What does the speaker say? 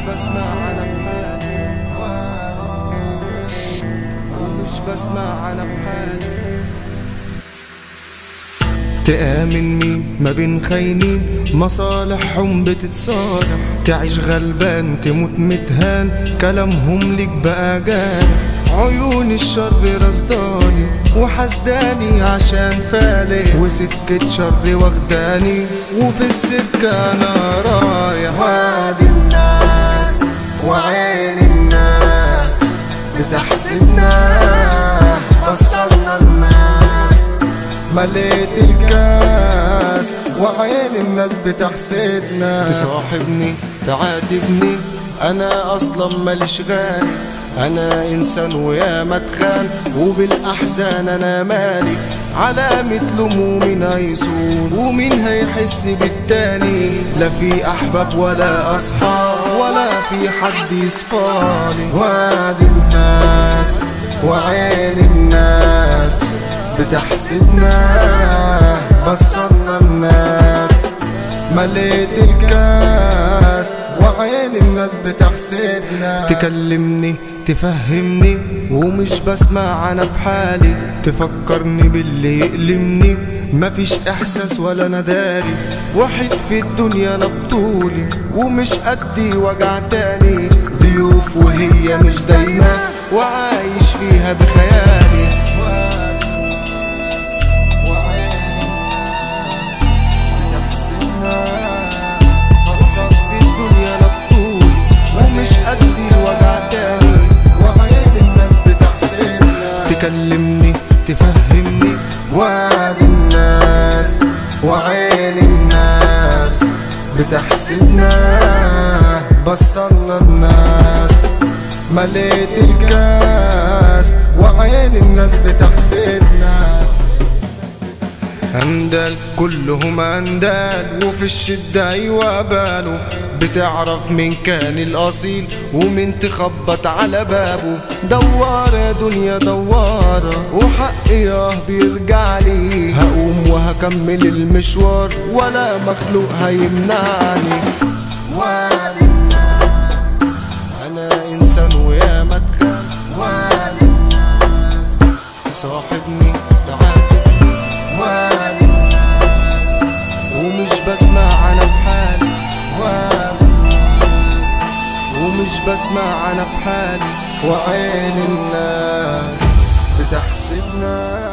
بسمع انا بحالي ومش بسمع انا بحالي تآمن مين ما بين خاينين مصالحهم بتتصالح تعيش غلبان تموت متهان كلامهم ليك بقى جارح عيون الشر رصداني وحسداني عشان فالح وسكة شر واخداني وفي السكة انا رايح وادي الناس وعين الناس بتحسدنا وصلنا الناس مليت الكاس وعين الناس بتحسدنا تصاحبني تعاتبني انا اصلا ماليش غالي انا انسان ويا متخان وبالاحزان انا مالي علامة لوم مين هيصون ومين هيحس بالتاني لا في احباب ولا اصحاب ولا في حد يصفاني وادي الناس وعين الناس بتحسدنا بصلنا الناس مليت الكاس وعين الناس بتحسدنا تكلمني تفهمني ومش بسمع انا في حالي تفكرني باللي يألمني مفيش احساس ولا نداري واحد في الدنيا انا بطولي ومش قدي وجع تاني ضيوف وهي مش دايما وعايش فيها بخيالي قصر في الدنيا لبطول ومش قدي وجع تاني وعين الناس بتحسدنا تكلمني تفهمني وادي الناس وعين الناس بتحسدنا بصلنا الناس مليت الكاس وعين الناس بتحسدنا هندل كلهم هندل وفي الشدة أيوة باله بتعرف مين كان الأصيل ومين تخبط على بابه دوارة يا دنيا دوارة وحقي ياه بيرجع لي هقوم وهكمل المشوار ولا مخلوق هيمنعني وادي الناس أنا إنسان ويا مدخل وادي الناس صاحبني تعاتبني وادي الناس ومش بسمع انا بحالي وادي الناس ومش بسمع انا بحالي وعين الناس بتحسبنا